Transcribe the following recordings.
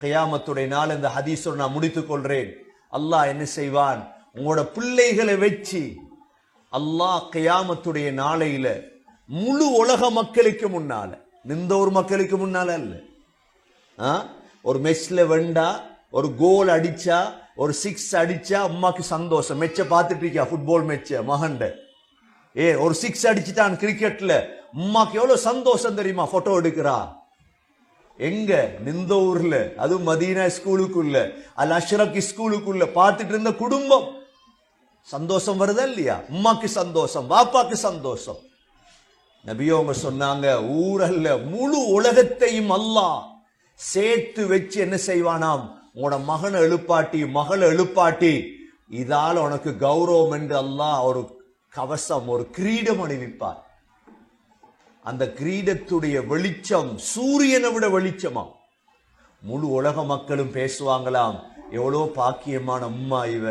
கியாமத்துடைய நாள் இந்த ஹதீஸோடு நான் முடித்துக் கொள்றேன் அல்லாஹ் என்ன செய்வான் உங்களோட பிள்ளைகளை வச்சு அல்லாஹ் கியாமத்துடைய நாளையில முழு உலக மக்களுக்கு முன்னால நிந்த ஒரு மக்களுக்கு முன்னால அல்ல ஆ? ஒரு மெஸ்ல வெண்டா ஒரு கோல் அடிச்சா ஒரு சிக்ஸ் அடிச்சா அம்மாக்கு சந்தோஷம் மெச்ச பார்த்துட்டு இருக்கியா ஃபுட்பால் மெச்ச மகண்ட ஏ ஒரு சிக்ஸ் அடிச்சுட்டான் கிரிக்கெட்ல அம்மாக்கு எவ்வளவு சந்தோஷம் தெரியுமா போட்டோ எடுக்கிறா எங்க நிந்த ஊர்ல அதுவும் மதீனா ஸ்கூலுக்குள்ள அல் அஷ்ரக் ஸ்கூலுக்குள்ள பார்த்துட்டு இருந்த குடும்பம் சந்தோஷம் வருதா இல்லையா அம்மாக்கு சந்தோஷம் பாப்பாக்கு சந்தோஷம் நபியோ அவங்க சொன்னாங்க ஊரல்ல முழு உலகத்தையும் அல்லாஹ் சேர்த்து வச்சு என்ன செய்வானாம் உன்னோட மகனை எழுப்பாட்டி மகளை எழுப்பாட்டி இதால உனக்கு கௌரவம் என்று அல்லாஹ் ஒரு கவசம் ஒரு கிரீடம் அணிவிப்பார் அந்த கிரீடத்துடைய வெளிச்சம் சூரியனை விட வெளிச்சமா முழு உலக மக்களும் பேசுவாங்களாம் எவ்வளோ பாக்கியமான அம்மா இவ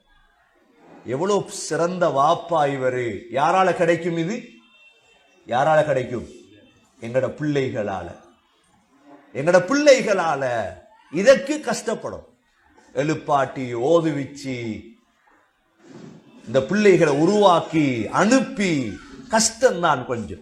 எவ்வளோ சிறந்த வாப்பா இவரு யாரால கிடைக்கும் இது யாரால கிடைக்கும் எங்கட பிள்ளைகளால எங்கட பிள்ளைகளால இதற்கு கஷ்டப்படும் எழுப்பாட்டி ஓதுவிச்சு இந்த பிள்ளைகளை உருவாக்கி அனுப்பி கஷ்டம்தான் கொஞ்சம்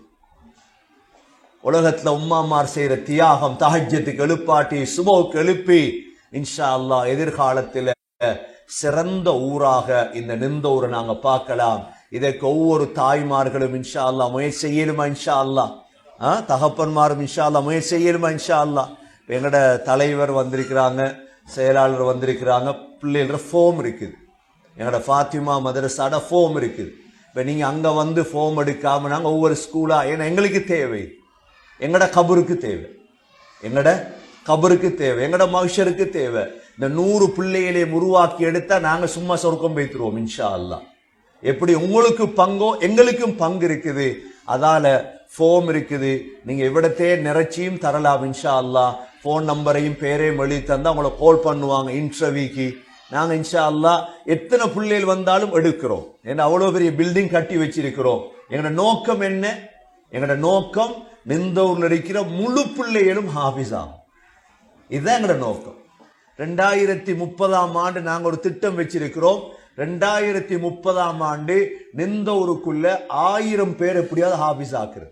உலகத்துல உம்மாமார் செய்யற தியாகம் தஹஜ்ஜத்துக்கு எழுப்பாட்டி சுபோக்கு எழுப்பி இன்ஷா அல்லாஹ் எதிர்காலத்துல சிறந்த ஊராக இந்த நிந்த ஊரை நாங்க பார்க்கலாம் இதற்கு ஒவ்வொரு தாய்மார்களும் இன்ஷா அல்லாஹ் முயற்சி செய்யலுமா இன்ஷா அல்லாஹ் ஆ, தகப்பன்மாரும் இன்ஷா அல்லாஹ் முயற்சி செய்யலுமா இன்ஷா அல்லாஹ் இப்ப எங்கட தலைவர் வந்திருக்கிறாங்க செயலாளர் வந்திருக்கிறாங்க பிள்ளைகள ஃபோம் இருக்குது எங்களோட ஃபாத்திமா மதரசாட ஃபோம் இருக்குது இப்போ நீங்கள் அங்கே வந்து ஃபோம் எடுக்காம நாங்கள் ஒவ்வொரு ஸ்கூலாக ஏன்னா எங்களுக்கு தேவை எங்கட கபருக்கு தேவை எங்கட கபருக்கு தேவை எங்கட மனுஷருக்கு தேவை இந்த நூறு பிள்ளைகளையும் உருவாக்கி எடுத்தா நாங்க சும்மா சொர்க்கம் வைத்துருவோம் இன்ஷா அல்லாஹ் எப்படி உங்களுக்கு பங்கோ எங்களுக்கும் பங்கு இருக்குது அதால ஃபோம் இருக்குது நீங்க இவ்விடத்தே நிறைச்சியும் தரலாம் இன்ஷா அல்லாஹ் ஃபோன் நம்பரையும் பேரையும் எழுதி தந்தா உங்களை கால் பண்ணுவாங்க இன்டர்வியூக்கு நாங்க இன்ஷா அல்லாஹ் எத்தனை பிள்ளைகள் வந்தாலும் எடுக்கிறோம் ஏன்னா அவ்வளவு பெரிய பில்டிங் கட்டி வச்சிருக்கிறோம் எங்களோட நோக்கம் என்ன எங்களோட நோக்கம் நிந்தூர்ல இருக்கிற முழு பிள்ளைகளும் ஹாஃபிஸ் ஆகும் இதுதான் எங்களோட நோக்கம் ரெண்டாயிரத்தி முப்பதாம் ஆண்டு நாங்க ஒரு திட்டம் வச்சிருக்கிறோம் ரெண்டாயிரத்தி முப்பதாம் ஆண்டு நிந்தூருக்குள்ள ஆயிரம் பேர் எப்படியாவது ஹாஃபிஸ் ஆக்குறது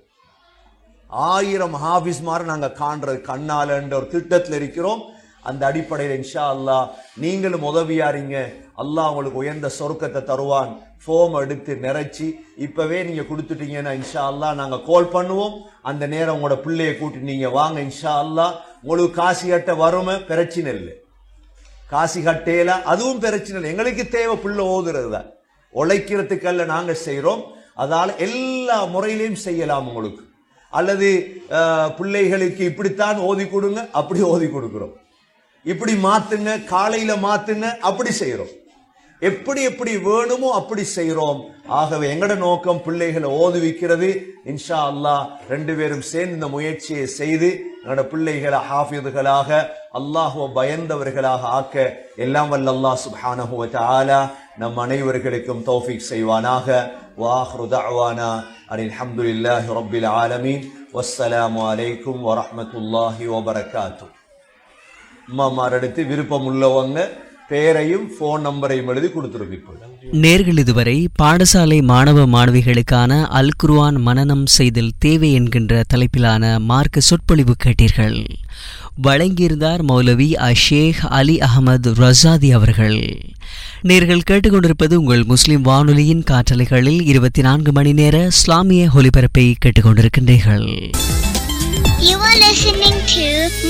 ஆயிரம் ஹாஃபிஸ் மாதிரி நாங்க காண்றது கண்ணாலன்ற ஒரு திட்டத்தில் இருக்கிறோம் அந்த அடிப்படையில் இன்ஷா அல்லாஹ் நீங்களும் உதவியாரீங்க அல்லாஹ் உங்களுக்கு உயர்ந்த சொர்க்கத்தை தருவான் ஃபோம் எடுத்து நிறைச்சி இப்பவே நீங்க கொடுத்துட்டீங்கன்னா இன்ஷா அல்லாஹ் நாங்க கால் பண்ணுவோம் அந்த நேரம் உங்களோட பிள்ளைய கூட்டி நீங்க வாங்க இன்ஷா அல்லாஹ் உங்களுக்கு காசு கட்ட வறுமை பிரச்சனை இல்லை காசி கட்டையில அதுவும் பிரச்சனை இல்லை எங்களுக்கு தேவை பிள்ளை ஓதுறது தான் உழைக்கிறதுக்கல்ல நாங்க செய்றோம் அதால எல்லா முறையிலையும் செய்யலாம் உங்களுக்கு அல்லது அஹ், பிள்ளைகளுக்கு இப்படித்தான் ஓதி கொடுங்க அப்படி ஓதி கொடுக்கிறோம் இப்படி மாத்துங்க காலையில மாத்துங்க அப்படி செய்றோம் எப்படி எப்படி வேணுமோ அப்படி செய்றோம் ஆகவே எங்கட நோக்கம் பிள்ளைகளை ஓதுவிக்கிறது இன்ஷா அல்லாஹ் ரெண்டு பேரும் சேர்ந்து இந்த முயற்சியை செய்து எங்களோட பிள்ளைகளை ஹாஃபிதுகளாக அல்லாஹுவ பயந்தவர்களாக ஆக்க எல்லாம் வல்ல அல்லாஹ் சுப்ஹானஹு வ தஆலா நம் அனைவர்களுக்கும் தௌஃபீக் செய்வானாக வாஹ்ரு தஅவானா அனில் ஹம்துலில்லாஹி ரப்பில் ஆலமீன் வஸ்ஸலாமு அலைக்கும் வரஹ்மத்துல்லாஹி வபரகாத்துஹு அம்மாமார் எடுத்து விருப்பம் உள்ளவங்க பேரையும் ஃபோன் நம்பரையும் எழுதி கொடுத்துருப்பீங்க நேர்கள் இதுவரை பாடசாலை மாணவ மாணவிகளுக்கான அல் குர்ஆன் மனனம் செய்தல் தேவை என்கின்ற தலைப்பிலான மார்க்க சொற்பொழிவு கேட்டீர்கள் வழங்கியிருந்தார் மௌலவி அஷேக் அலி அகமது ரசாதி அவர்கள் நேர்கள் கேட்டுக்கொண்டிருப்பது உங்கள் முஸ்லிம் வானொலியின் காற்றலைகளில் இருபத்தி நான்கு மணி நேர இஸ்லாமிய ஒலிபரப்பை கேட்டுக்கொண்டிருக்கின்றீர்கள் You are listening to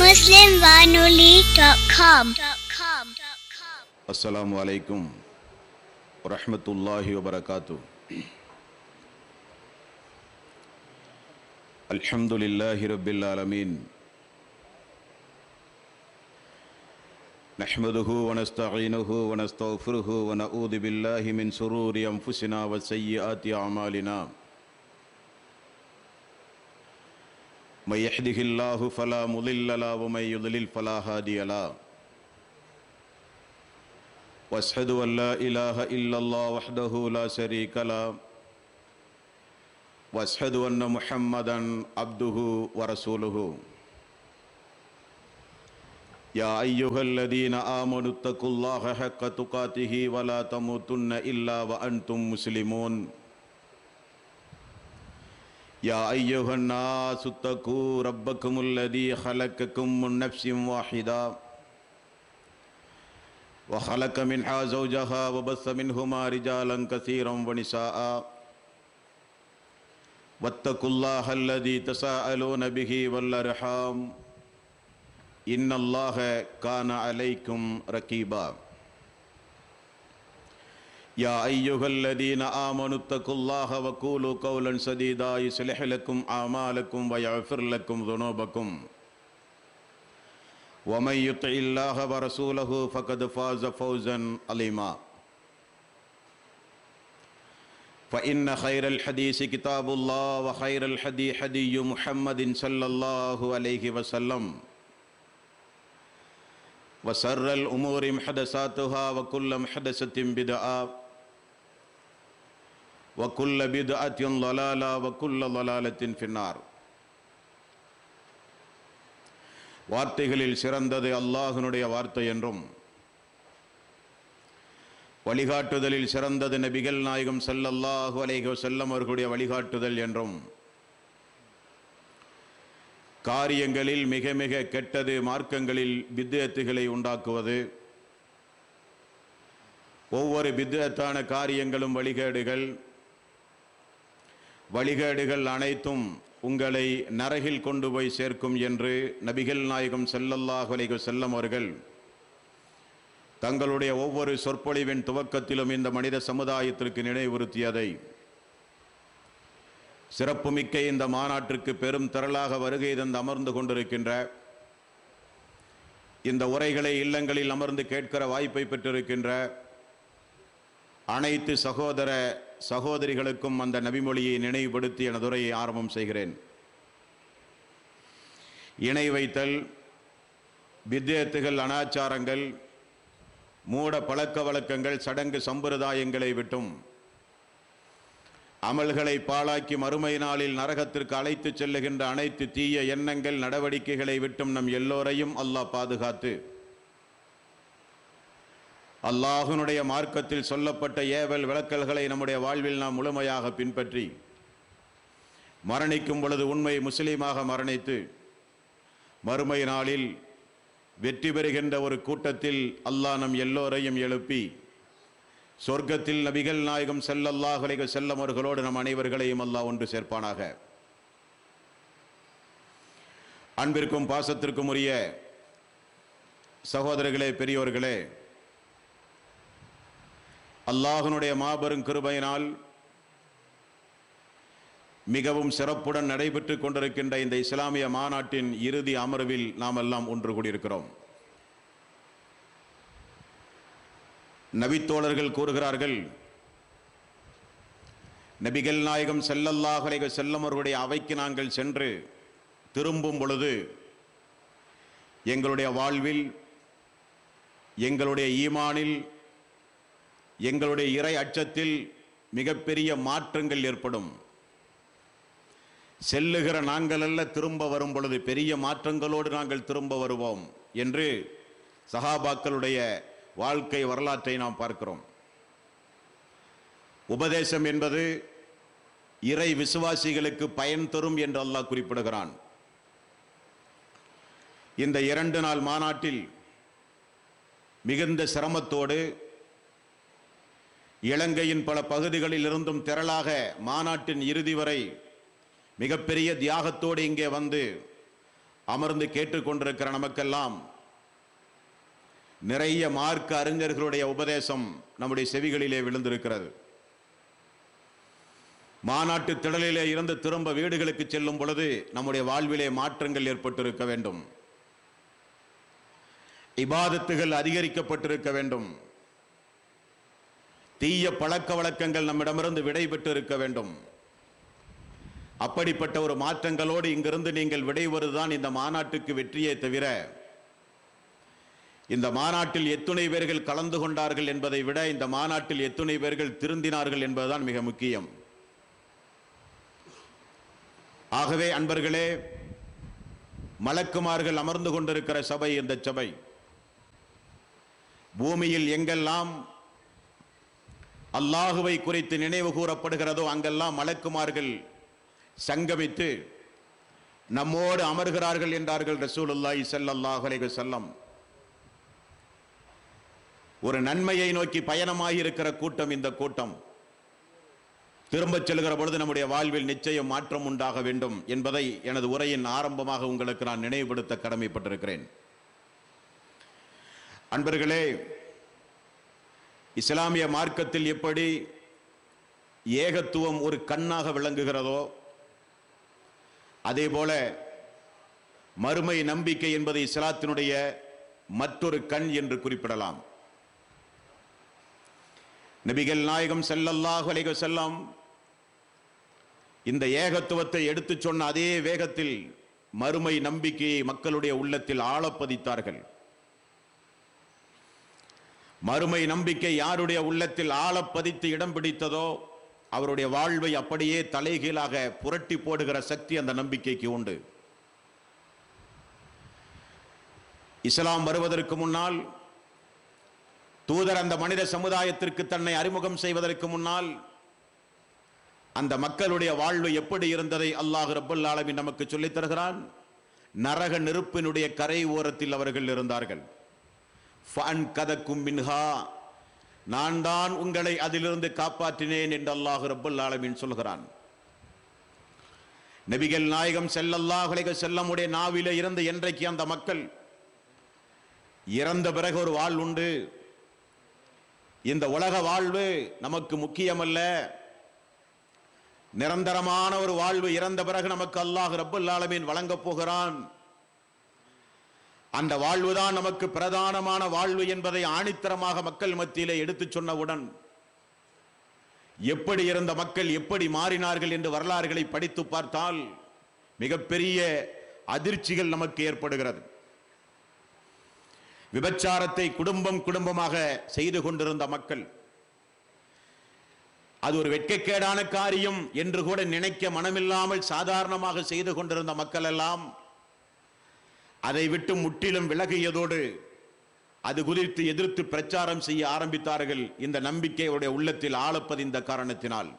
MuslimVanoli.com. அஸ்ஸலாமு அலைக்கும் வரஹ்மத்துல்லாஹி வபரகாத்து அல்ஹம்துலில்லாஹி ரப்பில் ஆலமீன் نحمده ونستعينه ونستغفره ونعوذ بالله من شرور أنفسنا وسيئات أعمالنا من يهده الله فلا مضل له ومن يضلل فلا هادي له واشهد ان لا اله الا الله وحده لا شريك له واشهد ان محمدا عبده ورسوله يا أيها الذين آمنوا اتقوا الله حق تقاته ولا تموتن إلا وأنتم مسلمون يا أيها الناس اتقوا ربكم الذي خلقكم من نفس واحدة وخلق منها زوجها وبث منهما رجالا كثيرا ونساء واتقوا الله الذي تساءلون به والأرحام إن الله كان عليكم رقيبا يا أيها الذين آمنوا اتقوا الله وقولوا قولا سديدا يصلح لكم أعمالكم ويغفر لكم ذنوبكم ومن يطع الله ورسوله فقد فاز فوزا عظيما فإن خير الحديث كتاب الله وخير الحدي حدي محمد صلى الله عليه وسلم وسر الأمور محدثاتها وكل محدثة بدعة وكل بدعة ضلالة وكل ضلالة في النار வார்த்தைகளில் சிறந்தது அல்லாஹினுடைய வார்த்தை என்றும் வழிகாட்டுதலில் சிறந்தது நபிகள் நாயகம் ஸல்லல்லாஹு அலைஹி வஸல்லம் அவர்களுடைய வழிகாட்டுதல் என்றும் காரியங்களில் மிக மிக கெட்டது மார்க்கங்களில் பித்யத்துகளை உண்டாக்குவது ஒவ்வொரு பித்யத்தான காரியங்களும் வழிகேடுகள் வழிகேடுகள் அனைத்தும் உங்களை நரகில் கொண்டு போய் சேர்க்கும் என்று நபிகள் நாயகம் ஸல்லல்லாஹு அலைஹி வஸல்லம் அவர்கள் தங்களுடைய ஒவ்வொரு சொற்பொழிவின் துவக்கத்திலும் இந்த மனித சமுதாயத்திற்கு நினைவுறுத்தியதை சிறப்புமிக்க இந்த மாநாட்டிற்கு பெரும் திரளாக வருகை தந்து அமர்ந்து கொண்டிருக்கின்ற இந்த உரைகளை இல்லங்களில் அமர்ந்து கேட்கிற வாய்ப்பை பெற்றிருக்கின்ற அனைத்து சகோதர சகோதரிகளுக்கும் அந்த நபிமொழியை நினைவுபடுத்தி எனது உரையை ஆரம்பம் செய்கிறேன் இணை வைத்தல் வித்தியத்துகள் அனாச்சாரங்கள் மூட பழக்க வழக்கங்கள் சடங்கு சம்பிரதாயங்களை விட்டும் அமல்களை பாழாக்கி மறுமை நாளில் நரகத்திற்கு அழைத்துச் செல்லுகின்ற அனைத்து தீய எண்ணங்கள் நடவடிக்கைகளை விட்டும் நம் எல்லோரையும் அல்லாஹ் பாதுகாத்து அல்லாஹுனுடைய மார்க்கத்தில் சொல்லப்பட்ட ஏவல் விளக்கல்களை நம்முடைய வாழ்வில் நாம் முழுமையாக பின்பற்றி மரணிக்கும் பொழுது உண்மை முஸ்லீமாக மரணித்து மறுமை நாளில் வெற்றி பெறுகின்ற ஒரு கூட்டத்தில் அல்லாஹ் நம் எல்லோரையும் எழுப்பி சொர்க்கத்தில் நபிகள் நாயகம் செல்லல்லாஹ் அலைஹி செல்லம் அவர்களோடு நம் அனைவர்களையும் அல்லாஹ் ஒன்று சேர்ப்பானாக அன்பிற்கும் பாசத்திற்கும் உரிய சகோதரர்களே பெரியோர்களே அல்லாஹனுடைய மாபெரும் கிருபையினால் மிகவும் சிறப்புடன் நடைபெற்று கொண்டிருக்கின்ற இந்த இஸ்லாமிய மாநாட்டின் இறுதி அமர்வில் நாம் எல்லாம் ஒன்று கூடியிருக்கிறோம் நபித்தோழர்கள் கூறுகிறார்கள் நபிகள் நாயகம் செல்லல்லாஹ் அலைஹி செல்லம் அவர்களுடைய அவைக்கு நாங்கள் சென்று திரும்பும் பொழுது எங்களுடைய வாழ்வில் எங்களுடைய ஈமானில் எங்களுடைய இறை அச்சத்தில் மிகப்பெரிய மாற்றங்கள் ஏற்படும் செல்லுகிற நாங்கள் அல்ல திரும்ப வரும் பொழுது பெரிய மாற்றங்களோடு நாங்கள் திரும்ப வருவோம் என்று சஹாபாக்களுடைய வாழ்க்கை வரலாற்றை நாம் பார்க்கிறோம் உபதேசம் என்பது இறை விசுவாசிகளுக்கு பயன் தரும் என்று அல்லாஹ் குறிப்பிடுகிறான் இந்த இரண்டு நாள் மாநாட்டில் மிகுந்த சிரமத்தோடு இலங்கையின் பல பகுதிகளில் இருந்தும் திரளாக மாநாட்டின் இறுதி வரை மிகப்பெரிய தியாகத்தோடு இங்கே வந்து அமர்ந்து கேட்டுக்கொண்டிருக்கிற நமக்கெல்லாம் நிறைய மார்க்க அறிஞர்களுடைய உபதேசம் நம்முடைய செவிகளிலே விழுந்திருக்கிறது மாநாட்டு திடலிலே இருந்து திரும்ப வீடுகளுக்கு செல்லும் பொழுது நம்முடைய வாழ்விலே மாற்றங்கள் ஏற்பட்டிருக்க வேண்டும் இபாதத்துகள் அதிகரிக்கப்பட்டிருக்க வேண்டும் தீய பழக்க வழக்கங்கள் நம்மிடமிருந்து விடை பெற்று இருக்க வேண்டும் அப்படிப்பட்ட ஒரு மாற்றங்களோடு இங்கிருந்து நீங்கள் விடைவருதான் இந்த மாநாட்டுக்கு வெற்றியே தவிர இந்த மாநாட்டில் எத்துணை பேர்கள் கலந்து கொண்டார்கள் என்பதை விட இந்த மாநாட்டில் எத்துணை பேர்கள் திருந்தினார்கள் என்பதுதான் மிக முக்கியம் ஆகவே அன்பர்களே மலக்குமார்கள் அமர்ந்து கொண்டிருக்கிற சபை இந்த சபை பூமியில் எங்கெல்லாம் அல்லாஹுவை குறித்து நினைவு கூறப்படுகிறதோ அங்கெல்லாம் மலக்குமார்கள் சங்கமித்து நம்மோடு அமர்கிறார்கள் என்றார்கள் ரசூலுல்லாஹி ஸல்லல்லாஹு அலைஹி வஸல்லம் ஒரு நன்மையை நோக்கி பயணமாகி இருக்கிற கூட்டம் இந்த கூட்டம் திரும்பச் செல்கிற பொழுது நம்முடைய வாழ்வில் நிச்சயம் மாற்றம் உண்டாக வேண்டும் என்பதை எனது உரையின் ஆரம்பமாக உங்களுக்கு நான் நினைவுபடுத்த கடமைப்பட்டிருக்கிறேன் அன்பர்களே இஸ்லாமிய மார்க்கத்தில் எப்படி ஏகத்துவம் ஒரு கண்ணாக விளங்குகிறதோ அதே போல மறுமை நம்பிக்கை என்பது இஸ்லாத்தினுடைய மற்றொரு கண் என்று குறிப்பிடலாம் நபிகள் நாயகம் ஸல்லல்லாஹு அலைஹி வஸல்லம் இந்த ஏகத்துவத்தை எடுத்துச் சொன்ன அதே வேகத்தில் மறுமை நம்பிக்கையை மக்களுடைய உள்ளத்தில் ஆழப்பதித்தார்கள் மறுமை நம்பிக்கை யாருடைய உள்ளத்தில் ஆழப்பதித்து இடம் பிடித்ததோ அவருடைய வாழ்வை அப்படியே தலைகீழாக புரட்டி போடுகிற சக்தி அந்த நம்பிக்கைக்கு உண்டு இஸ்லாம் வருவதற்கு முன்னால் தூதர் அந்த மனித சமுதாயத்திற்கு தன்னை அறிமுகம் செய்வதற்கு முன்னால் அந்த மக்களுடைய வாழ்வு எப்படி இருந்ததை அல்லாஹ் ரப்பல் ஆலமீன் நமக்கு சொல்லித் தருகிறான் நரக நெருப்பினுடைய கரை ஓரத்தில் அவர்கள் இருந்தார்கள் ஃபன் கதக்கும் மின்ஹா நான் தான் உங்களை அதிலிருந்து காப்பாற்றினேன் என்று அல்லாஹ் ரப்பல் ஆலமீன் சொல்கிறான் நபிகள் நாயகம் ஸல்லல்லாஹு அலைஹி செல்லமுடைய நாவிலே இருந்து என்றைக்கு அந்த மக்கள் இறந்த பிறகு ஒரு வாழ் உண்டு இந்த உலக வாழ்வு நமக்கு முக்கியமல்ல நிரந்தரமான ஒரு வாழ்வு இறந்த பிறகு நமக்கு அல்லாஹ் ரப்பல் ஆலமீன் வழங்கப் போகிறான் அந்த வாழ்வுதான் நமக்கு பிரதானமான வாழ்வு என்பதை ஆணித்தரமாக மக்கள் மத்தியிலே எடுத்துச் சொன்னவுடன் எப்படி இருந்த மக்கள் எப்படி மாறினார்கள் என்று வரலாறுகளை படித்து பார்த்தால் மிகப்பெரிய அதிர்ச்சிகள் நமக்கு ஏற்படுகிறது விபச்சாரத்தை குடும்பம் குடும்பமாக செய்து கொண்டிருந்த மக்கள் அது ஒரு வெட்கக்கேடான காரியம் என்று கூட நினைக்க மனமில்லாமல் சாதாரணமாக செய்து கொண்டிருந்த மக்கள் எல்லாம் அதை விட்டு முற்றிலும் விலகியதோடு அது குறித்து எதிர்த்து பிரச்சாரம் செய்ய ஆரம்பித்தார்கள் இந்த நம்பிக்கை அவருடைய உள்ளத்தில் ஆளப்பதிந்த காரணத்தினால்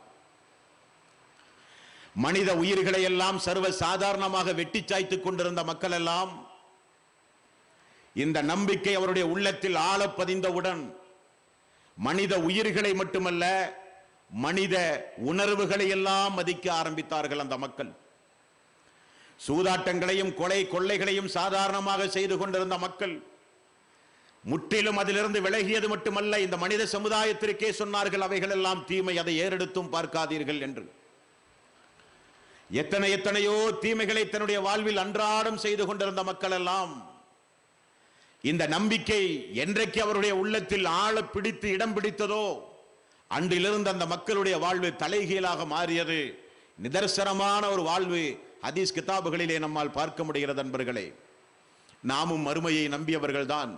மனித உயிர்களை எல்லாம் சர்வ சாதாரணமாக வெட்டி சாய்த்துக் கொண்டிருந்த மக்கள் எல்லாம் இந்த நம்பிக்கை அவருடைய உள்ளத்தில் ஆழப்பதிந்தவுடன் மனித உயிர்களை மட்டுமல்ல மனித உணர்வுகளை எல்லாம் மதிக்க ஆரம்பித்தார்கள் அந்த மக்கள் சூதாட்டங்களையும் கொலை கொள்ளைகளையும் சாதாரணமாக செய்து கொண்டிருந்த மக்கள் முற்றிலும் அதிலிருந்து விலகியது மட்டுமல்ல இந்த மனித சமுதாயத்திற்கே சொன்னார்கள் அவைகள் எல்லாம் தீமை அதை ஏறெடுத்தும் பார்க்காதீர்கள் என்று எத்தனை எத்தனையோ தீமைகளை தன்னுடைய வாழ்வில் அன்றாடம் செய்து கொண்டிருந்த மக்கள் எல்லாம் இந்த நம்பிக்கை என்றைக்கு அவருடைய உள்ளத்தில் ஆழ பிடித்து இடம் பிடித்ததோ அன்றிலிருந்து அந்த மக்களுடைய வாழ்வு தலைகீழாக மாறியது நிதர்சனமான ஒரு வாழ்வு ஹதீஸ் கிதாபுகளிலே நம்மால் பார்க்க முடிகிறது நண்பர்களே நாமும் மறுமையை நம்பியவர்கள்தான்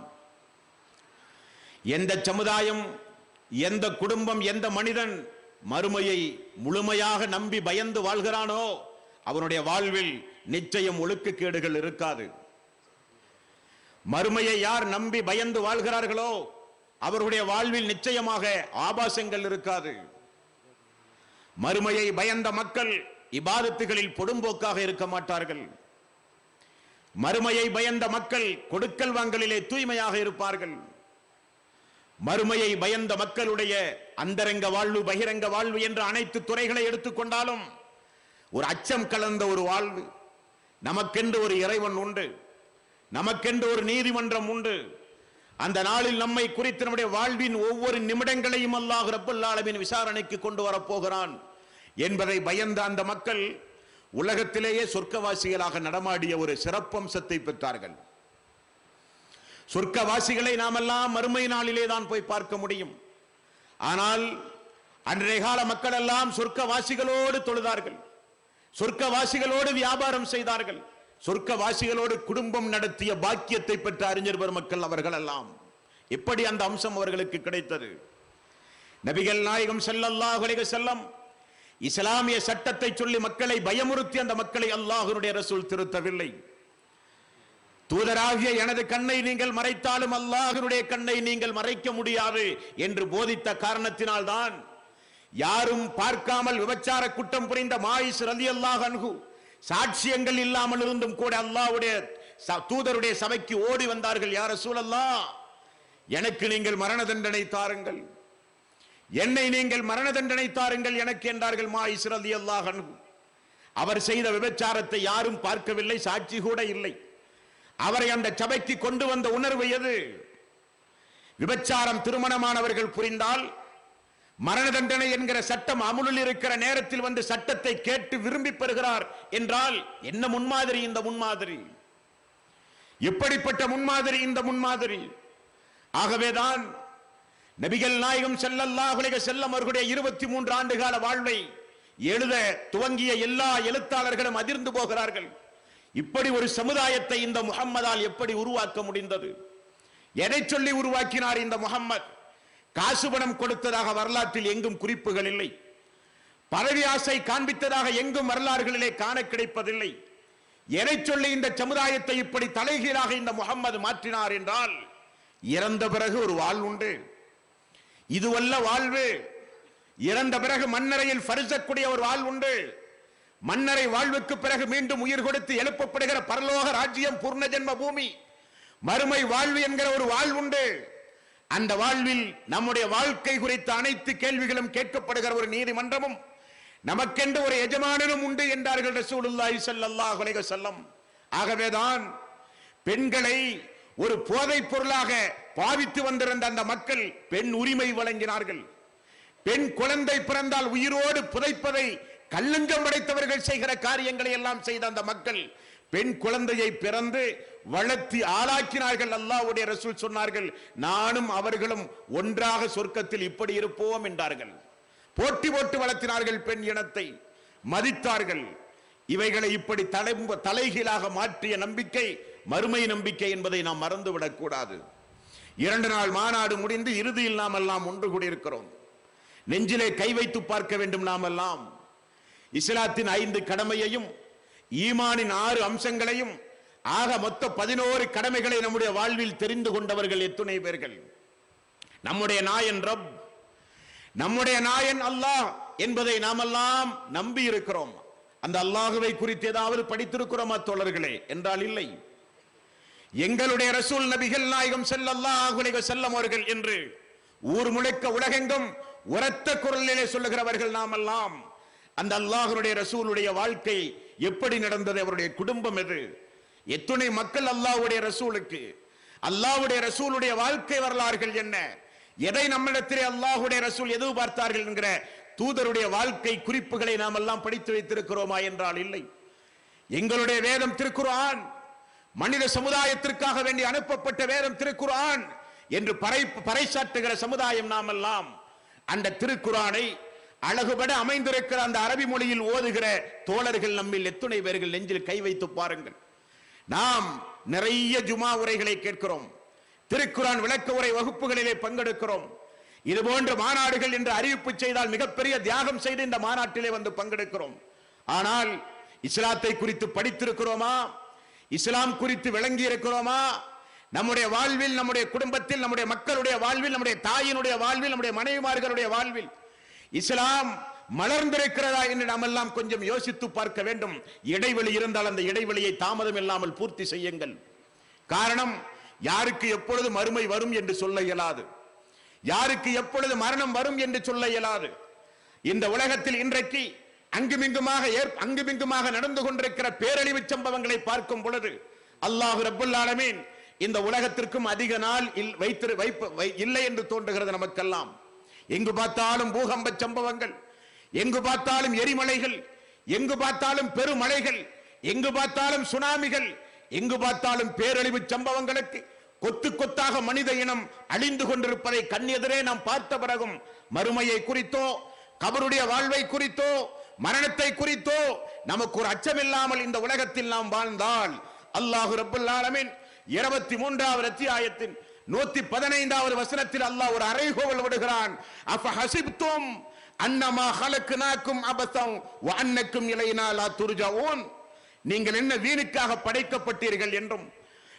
எந்த சமுதாயம் எந்த குடும்பம் எந்த மனிதன் மறுமையை முழுமையாக நம்பி பயந்து வாழ்கிறானோ அவனுடைய வாழ்வில் நிச்சயம் ஒழுக்கக்கேடுகள் இருக்காது மறுமையை யார் நம்பி பயந்து வாழ்கிறார்களோ அவருடைய வாழ்வில் நிச்சயமாக ஆபாசங்கள் இருக்காது மறுமையை பயந்த மக்கள் இபாதத்துகளில் பொடும்போக்காக இருக்க மாட்டார்கள் மறுமையை பயந்த மக்கள் கொடுக்கல் வாங்கலிலே தூய்மையாக இருப்பார்கள் மறுமையை பயந்த மக்களுடைய அந்தரங்க வாழ்வு பகிரங்க வாழ்வு என்ற அனைத்து துறைகளை எடுத்துக்கொண்டாலும் ஒரு அச்சம் கலந்த ஒரு வாழ்வு நமக்கென்று ஒரு இறைவன் உண்டு நமக்கென்று ஒரு நீதிமன்றம் உண்டு அந்த நாளில் நம்மை குறித்து நம்முடைய வாழ்வின் ஒவ்வொரு நிமிடங்களையும் அல்லாஹ் ரப்பல் ஆலமீன் விசாரணைக்கு கொண்டு வரப்போகிறான் என்பதை பயந்த அந்த மக்கள் உலகத்திலேயே சொர்க்கவாசிகளாக நடமாடிய ஒரு சிறப்பம்சத்தை பெற்றார்கள் சொர்க்கவாசிகளை நாமெல்லாம் மறுமை நாளிலே தான் போய் பார்க்க முடியும் ஆனால் அன்றைய கால மக்கள் எல்லாம் சொர்க்கவாசிகளோடு தொழுதார்கள் சொர்க்கவாசிகளோடு வியாபாரம் செய்தார்கள் சொர்க்கவாசிகளோடு குடும்பம் நடத்திய பாக்கியத்தை பெற்ற அறிஞர் பெருமக்கள் அவர்கள் எல்லாம் எப்படி அந்த அம்சம் அவர்களுக்கு கிடைத்தது நபிகள் நாயகம் ஸல்லல்லாஹு அலைஹி வஸல்லம் இஸ்லாமிய சட்டத்தை சொல்லி மக்களை பயமுறுத்தி அந்த மக்களை அல்லாஹ்வுடைய ரசூல் திருத்தவில்லை தூதராகிய எனது கண்ணை நீங்கள் மறைத்தாலும் அல்லாஹ்வினுடைய கண்ணை நீங்கள் மறைக்க முடியாது என்று போதித்த காரணத்தினால்தான் யாரும் பார்க்காமல் விபச்சார குற்றம் புரிந்த மாயிஸ் ரலி அல்லாஹ் அன்ஹு சாட்சியங்கள் இல்லாமல் இருந்தும் கூட அல்லாஹ்வுடைய ச- தூதருடைய சபைக்கு ஓடி வந்தார்கள் யார சூழல்லா எனக்கு நீங்கள் மரண தண்டனை தாருங்கள் என்னை நீங்கள் மரண தண்டனை தாருங்கள் எனக்கு என்றார்கள் மாயிஸ் ரலி அல்லாஹ் அன்ஹு அவர் செய்த விபச்சாரத்தை யாரும் பார்க்கவில்லை சாட்சி கூட இல்லை அவரை அந்த சபைக்கு கொண்டு வந்த உணர்வு எது விபச்சாரம் திருமணமானவர்கள் புரிந்தால் மரண தண்டனை என்கிற சட்டம் அமுலில் இருக்கிற நேரத்தில் வந்து சட்டத்தை கேட்டு விரும்பி பெறுகிறார் என்றால் என்ன முன்மாதிரி இந்த முன்மாதிரி எப்படிப்பட்ட முன்மாதிரி இந்த முன்மாதிரி ஆகவேதான் நபிகள் நாயகம் ஸல்லல்லாஹு அலைஹி செல்லம் அவர்களுடைய இருபத்தி மூன்று ஆண்டு கால வாழ்வை எழுத துவங்கிய எல்லா எழுத்தாளர்களும் அதிர்ந்து போகிறார்கள் இப்படி ஒரு சமுதாயத்தை இந்த முகம்மதால் எப்படி உருவாக்க முடிந்தது எதை சொல்லி உருவாக்கினார் இந்த முகம்மது காசு பணம் கொடுத்ததாக வரலாற்றில் எங்கும் குறிப்புகள் இல்லை பதவி ஆசை காண்பித்ததாக எங்கும் வரலாறுகளிலே காண கிடைப்பதில்லை எதை சொல்லி இந்த சமுதாயத்தை இப்படி தலைகீழாக இந்த முகம்மது மாற்றினார் என்றால் இறந்த பிறகு ஒரு வாழ்வுண்டு இதுவல்ல வாழ்வு இறந்த பிறகு மண்ணறையில் பரிசக்கூடிய ஒரு வாழ்வுண்டு மன்னரை வாழ்வுக்கு பிறகு மீண்டும் உயிர் கொடுத்து எழுப்பப்படுகிற பரலோக ராஜ்யம் பூர்ண ஜென்ம பூமி மறுமை வாழ்வு என்கிற ஒரு வாழ்வுண்டு அந்த வாழ்வில் நம்முடைய வாழ்க்கை குறித்த அனைத்து கேள்விகளும் கேட்கப்படுகிற ஒரு நீதிமன்றமும் நமக்கென்று ஒரு எஜமானனும் உண்டு என்றார்கள் ரசூலுல்லாஹி ஸல்லல்லாஹு அலைஹி வஸல்லம் ஆகவேதான் பெண்களை ஒரு போதைப் பொருளாக பாவித்து வந்திருந்த அந்த மக்கள் பெண் உரிமை வழங்கினார்கள் பெண் குழந்தை பிறந்தால் உயிரோடு புதைப்பதை கல்லஞ்சம் படைத்தவர்கள் செய்கிற காரியங்களை எல்லாம் செய்த அந்த மக்கள் பெண் குழந்தையை பிறந்து வளர்த்தி ஆளாக்கினார்கள் அல்லாஹ்வுடைய ரசூல் சொன்னார்கள் நானும் அவர்களும் ஒன்றாக சொர்க்கத்தில் இப்படி இருப்போம் என்றார்கள் போட்டி போட்டு வளர்த்தினார்கள் பெண் இனத்தை மதித்தார்கள் இவைகளை இப்படி தலை தலைகீழாக மாற்றிய நம்பிக்கை மறுமை நம்பிக்கை என்பதை நாம் மறந்துவிடக் கூடாது இரண்டு நாள் மாநாடு முடிந்து இறுதியில் நாம் எல்லாம் ஒன்று கூடியிருக்கிறோம் நெஞ்சிலே கை வைத்து பார்க்க வேண்டும் நாம் எல்லாம் இஸ்லாத்தின் ஐந்து கடமையையும் ஈமானின் ஆறு அம்சங்களையும் ஆக மொத்த பதினோரு கடமைகளை நம்முடைய வாழ்வில் தெரிந்து கொண்டவர்கள் எத்துணை பேர்கள் நம்முடைய நாயன் ரப் நம்முடைய நாயன் அல்லாஹ் என்பதை நாமெல்லாம் நம்பி இருக்கிறோம் அந்த அல்லாஹுவை குறித்து ஏதாவது படித்திருக்கிறோமா தோழர்களே என்றால் இல்லை எங்களுடைய ரசூல் நபிகள் நாயகம் ஸல்லல்லாஹு அலைஹி வஸல்லம் அவர்கள் என்று ஊர் முழுக்க உலகெங்கும் உரத்த குரலிலே சொல்லுகிறவர்கள் நாமெல்லாம் அந்த அல்லாஹ்வுடைய ரசூலுடைய வாழ்க்கை எப்படி நடந்தது அவருடைய குடும்பம் எது எத்துணை மக்கள் அல்லாஹ்வுடைய ரசூலுக்கு அல்லாஹ்வுடைய ரசூலுடைய வாழ்க்கை வரலாறுகள் என்ன எதை நம்மிடத்திலே அல்லாஹ்வுடைய ரசூல் எது பார்த்தார்கள் என்கிற தூதருடைய வாழ்க்கை குறிப்புகளை நாம் எல்லாம் படித்து வைத்திருக்கிறோமா என்றால் இல்லை எங்களுடைய வேதம் திருக்குர்ஆன் மனித சமுதாயத்திற்காக வேண்டி அனுப்பப்பட்ட வேதம் திருக்குர்ஆன் என்று பறை பறைசாற்றுகிற சமுதாயம் நாம் எல்லாம் அந்த திருக்குர்ஆனை அழகுபட அமைந்திருக்கிற அந்த அரபி மொழியில் ஓதுகிற தோழர்கள் நம்மில் எத்துணை பேர்கள் நெஞ்சில் கை வைத்து பாருங்கள் நாம் நிறைய ஜுமா உரைகளை கேட்கிறோம் திருக்குரான் விளக்க உரை வகுப்புகளிலே பங்கெடுக்கிறோம் இது போன்ற மாநாடுகள் என்று அறிவிப்பு செய்தால் மிகப்பெரிய தியாகம் செய்து இந்த மாநாட்டிலே வந்து பங்கெடுக்கிறோம் ஆனால் இஸ்லாத்தை குறித்து படித்திருக்கிறோமா இஸ்லாம் குறித்து விளங்கி இருக்கிறோமா நம்முடைய வாழ்வில் நம்முடைய குடும்பத்தில் நம்முடைய மக்களுடைய வாழ்வில் நம்முடைய தாயினுடைய வாழ்வில் நம்முடைய மனைவிமார்களுடைய வாழ்வில் இஸ்லாம் மலர்ந்திருக்கிறதா என்று நாம் எல்லாம் கொஞ்சம் யோசித்து பார்க்க வேண்டும் இடைவெளி இருந்தால் அந்த இடைவெளியை தாமதம் இல்லாமல் பூர்த்தி செய்யுங்கள் காரணம் யாருக்கு எப்பொழுது மறுமை வரும் என்று சொல்ல இயலாது யாருக்கு எப்பொழுது மரணம் வரும் என்று சொல்ல இயலாது இந்த உலகத்தில் இன்றைக்கு அங்குமிங்குமாக ஏற்- அங்குமிங்குமாக நடந்து கொண்டிருக்கிற பேரழிவு சம்பவங்களை பார்க்கும் பொழுது அல்லாஹ் ரப்புல் ஆலமீன் இந்த உலகத்திற்கும் அதிக நாள் இல்- வைத்திரு வைப்ப வை- இல்லை என்று தோன்றுகிறது நமக்கெல்லாம் எங்கு பார்த்தாலும் பூகம்ப சம்பவங்கள் எங்கு பார்த்தாலும் எரிமலைகள் எங்கு பார்த்தாலும் பெருமழைகள் எங்கு பார்த்தாலும் சுனாமிகள் எங்கு பார்த்தாலும் பேரழிவு சம்பவங்களுக்கு கொத்து கொத்தாக மனித இனம் அழிந்து கொண்டிருப்பதை கண்ணெதிரே நாம் பார்த்த பிறகும் மறுமையை குறித்தோ கபருடைய வாழ்வை குறித்தோ மரணத்தை குறித்தோ நமக்கு ஒரு அச்சமில்லாமல் இந்த உலகத்தில் நாம் வாழ்ந்தால் அல்லாஹு ரப்புல் ஆலமீன் இருபத்தி மூன்றாவது அத்தியாயத்தின் நூத்தி பதினைந்தாவது வசனத்தில் அல்லாஹ் ஒரு அறைகோவல் விடுகிறான் அஃப ஹசிப்தும் அன்னமா ஹலக்குனாக்கும் அபசம் வ அன்னக்கும் இலைனா லா துர்ஜாவூன் நீங்கள் என்ன வீணுக்காக படைக்கப்பட்டீர்கள் என்றும்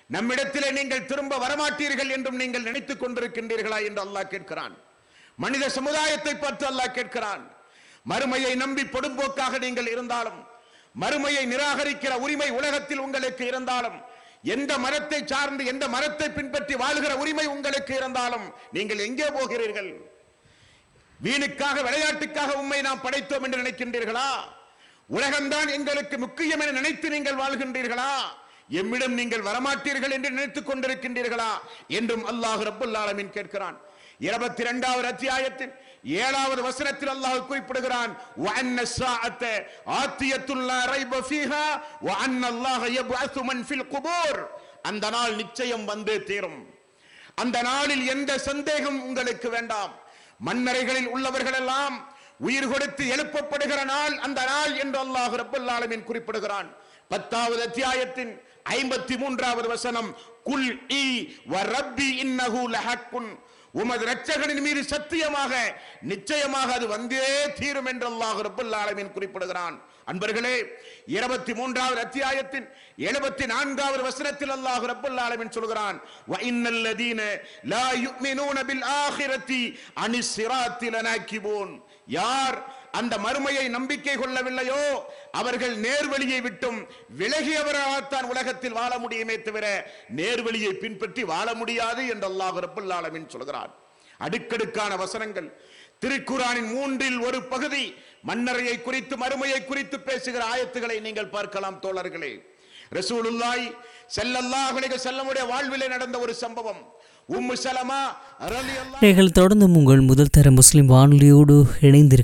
நம்மிடத்திலே நீங்கள் திரும்ப வரமாட்டீர்கள் என்றும் நீங்கள் நினைத்துக் கொண்டிருக்கின்றீர்களா என்று அல்லாஹ் கேட்கிறான் மனித சமுதாயத்தை பற்றி அல்லாஹ் கேட்கிறான் மறுமையை நம்பி பொடும்போக்காக நீங்கள் இருந்தாலும் மறுமையை நிராகரிக்கிற உரிமை உலகத்தில் உங்களுக்கு இருந்தாலும் எந்த மரத்தை சார்ந்து எந்த மரத்தை பின்பற்றி வாழ்கிற உரிமை உங்களுக்கு இருந்தாலும் நீங்கள் எங்கே போகிறீர்கள் வீணுக்காக விளையாட்டுக்காக உண்மை நாம் படைத்தோம் என்று நினைக்கின்றீர்களா உலகம்தான் எங்களுக்கு முக்கியம் என நினைத்து நீங்கள் வாழ்கின்றீர்களா எம்மிடம் நீங்கள் வரமாட்டீர்கள் என்று நினைத்துக் கொண்டிருக்கின்றீர்களா என்றும் அல்லாஹ் ரப்புல் ஆலமீன் கேட்கிறான் இருபத்தி இரண்டாவது அத்தியாயத்தின் ஏழாவது வசனத்தில் அல்லாஹ் குறிப்பிடுகிறான் وَأَنَّ السَّاعَةَ آتِيَةٌ لَا رَيْبَ فِيهَا وَأَنَّ اللَّهَ يَبْعَثُ مَنْ فِي الْقُبُورِ அந்த நாள் நிச்சயம் வந்தே தீரும் அந்த நாளில் எந்த சந்தேகம் உங்களுக்கு வேண்டாம் மன்னரைகளில் உள்ளவர்கள் எல்லாம் உயிர் கொடுத்து எழுப்பப்படுகிற நாள் அந்த நாள் என்று அல்லாஹ் ரப்பல் ஆலமீன் குறிப்பிடுகிறான் பத்தாவது அத்தியாயத்தின் ஐம்பத்தி மூன்றாவது வசனம் குல் இ வ ரப்பி இன்னஹு லஹக்குன் உமது இரட்சகனின் மீது சத்தியமாக நிச்சயமாக அது வந்தே தீரும் என்று அல்லாஹ் ரப்பல் ஆலமீன் குறிப்பிடுகிறான் அன்பர்களே இருபத்தி மூன்றாவது அத்தியாயத்தின் எழுபத்தி நான்காவது வசனத்தில் அல்லாஹ் ரப்பல் ஆலமீன் சொல்கிறான் வ இன்னல் லதீன லா யுமினூன பில் ஆகிரத்தி அனி சிராத்தி லனாக்கிபூன் யார் அந்த மறுமையை நம்பிக்கை கொள்ளவில்லையோ அவர்கள் நேர்வழியை விட்டும் விலகியவராகத்தான் உலகத்தில் வாழ முடியுமே தவிர நேர்வழியை பின்பற்றி வாழ முடியாது என்று அல்லாஹ் ரப்பல் ஆலமீன் சொல்கிறான் அடுக்கடுக்கான வசனங்கள் திருக்குரானின் மூன்றில் ஒரு பகுதி மன்னரையை குறித்து மறுமையை குறித்து பேசுகிற ஆயத்துகளை நீங்கள் பார்க்கலாம் தோழர்களே ரசூலுல்லாய் ஸல்லல்லாஹு அலைஹி வஸல்லமுடைய வாழ்விலே நடந்த ஒரு சம்பவம் உம்மு சலமா ரலியல்லாஹு நீங்கள் தொடர்ந்து உங்கள் முதல் தர முஸ்லிம் வானொலியோடு இணைந்திருக்க